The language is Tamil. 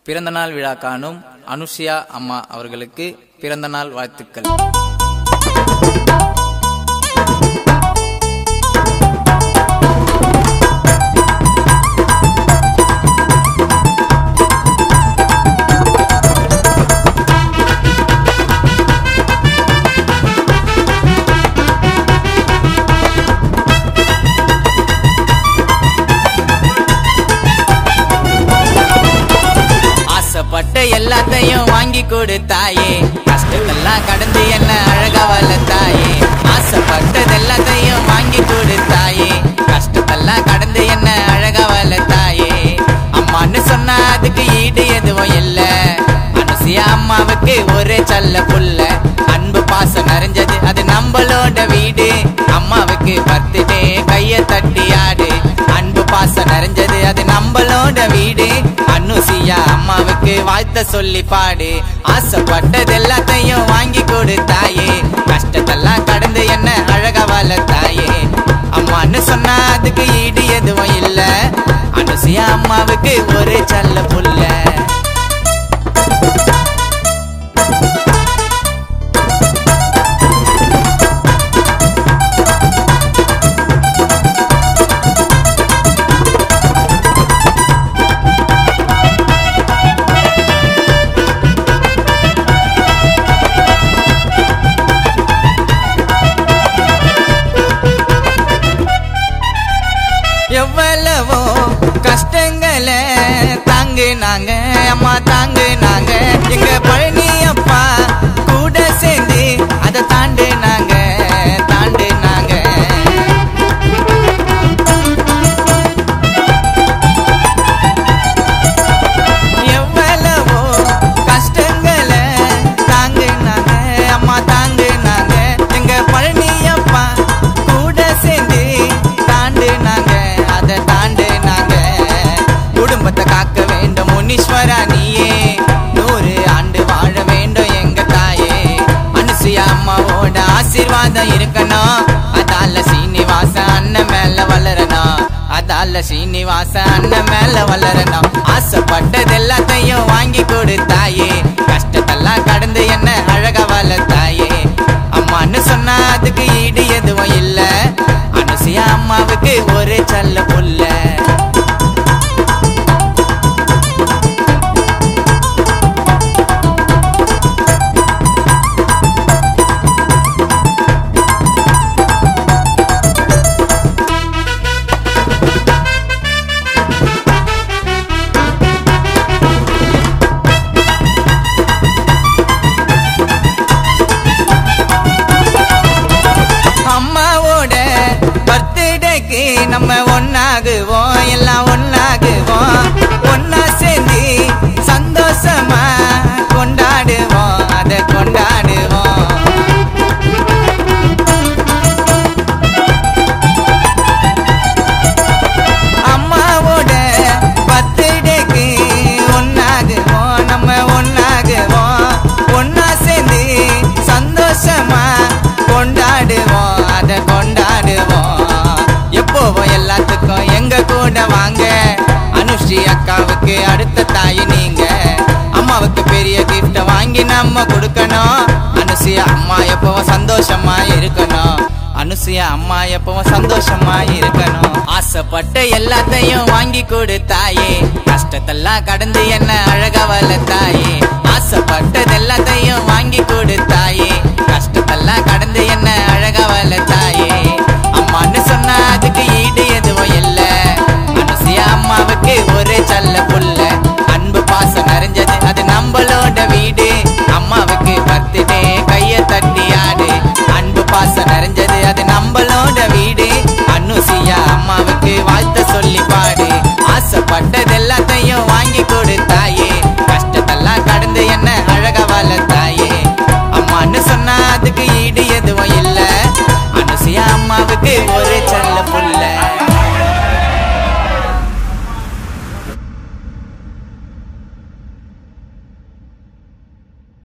பிறந்தநாள் விழா காணும் அனுஷியா அம்மா அவர்களுக்கு பிறந்தநாள் வாழ்த்துக்கள் ஆசைப்பட்ட எல்லாத்தையும் வாங்கி கொடுத்தாயே கஷ்டத்தெல்லாம் கடந்து என்ன அழகா வளர்த்தாயே ஆசைப்பட்டது எல்லாத்தையும் வாங்கி கொடுத்தாயே கஷ்டத்தெல்லாம் கடந்து என்ன அழகா வளர்த்தாயே அம்மான்னு சொன்னா அதுக்கு ஈடு எதுவும் இல்ல அனுசியா அம்மாவுக்கு ஒரே சல்ல புள்ள அன்பு பாசம் நிறைஞ்சது அது நம்மளோட வீடு அம்மாவுக்கு பர்த்டே கைய தட்டி ஆடு அன்பு பாசம் நிறைஞ்சது அது நம்மளோட வீடு அனுசியா அம்மாவுக்கு வாழ்த்த சொல்லி பாடு ஆசைப்பட்டது எல்லாத்தையும் வாங்கி கொடுத்தாயே கஷ்டத்தெல்லாம் கடந்து என்ன அழகா வளர்த்தாயே அம்மான்னு சொன்னா அதுக்கு ஈடு எதுவும் இல்ல அனுசியா அம்மாவுக்கு ஒரு சல்ல புள்ள எவ்வளவோ கஷ்டங்களை தாங்கு நாங்க அம்மா தாங்கு நாங்க எங்க பழனி அப்பா கூட சேர்ந்து அதை தாண்டு நாங்க தாண்டு நாங்க எவ்வளவோ கஷ்டங்களை தாங்கு நாங்க அம்மா தாங்கு நாங்க எங்க பழனி அப்பா கூட சேர்ந்து தாண்டு நாங்க அதை தாண்டு நாங்க குடும்பத்தை காக்க வேண்டும் முனீஸ்வரா நீயே நூறு ஆண்டு வாழ வேண்டும் எங்க தாயே அனுசுயா அம்மாவோட ஆசீர்வாதம் இருக்கணும் அதால சீனிவாச அண்ணன் மேல வளரணும் அதால சீனிவாச அண்ணன் மேல வளரணும் ஆசைப்பட்டது எல்லாத்தையும் வாங்கி கொடுத்தாயே கஷ்டத்தெல்லாம் கடந்து என்ன அழகா வளர்த்தாயே அம்மான்னு சொன்னா அதுக்கு ஈடு எதுவும் இல்ல அனுசியா அம்மாவுக்கு ஒரு சல்ல புள்ள அம்மாவோட பர்த்டேக்கு நம்ம ஒன்னாகுவோம் எல்லாம் ஒன்னாகுவோம் ஒன்னா சேர்ந்து சந்தோஷமா கொண்டாடுவோம் அதை கொண்டாடுவோம் அம்மாவோட பர்த்டேக்கு ஒன்னாகுவோம் நம்ம ஒன்னாகுவோம் ஒன்னா சேர்ந்து சந்தோஷமா கொண்டாடுவோம் அதை கொண்டாடுவோம் எப்போவும் எல்லாத்துக்கும் எங்க கூட வாங்க அனுஸ்ரீ அக்காவுக்கு அடுத்த தாய் நீங்க அம்மாவுக்கு பெரிய கிஃப்ட வாங்கி நம்ம கொடுக்கணும் அனுசியா அம்மா எப்பவும் சந்தோஷமா இருக்கணும் அனுசியா அம்மா எப்பவும் சந்தோஷமா இருக்கணும் ஆசைப்பட்ட எல்லாத்தையும் வாங்கி கொடுத்தாயே கஷ்டத்தெல்லாம் கடந்து என்ன அழகா வளர்த்தாயே ஆசைப்பட்டது எல்லாத்தையும் வாங்கி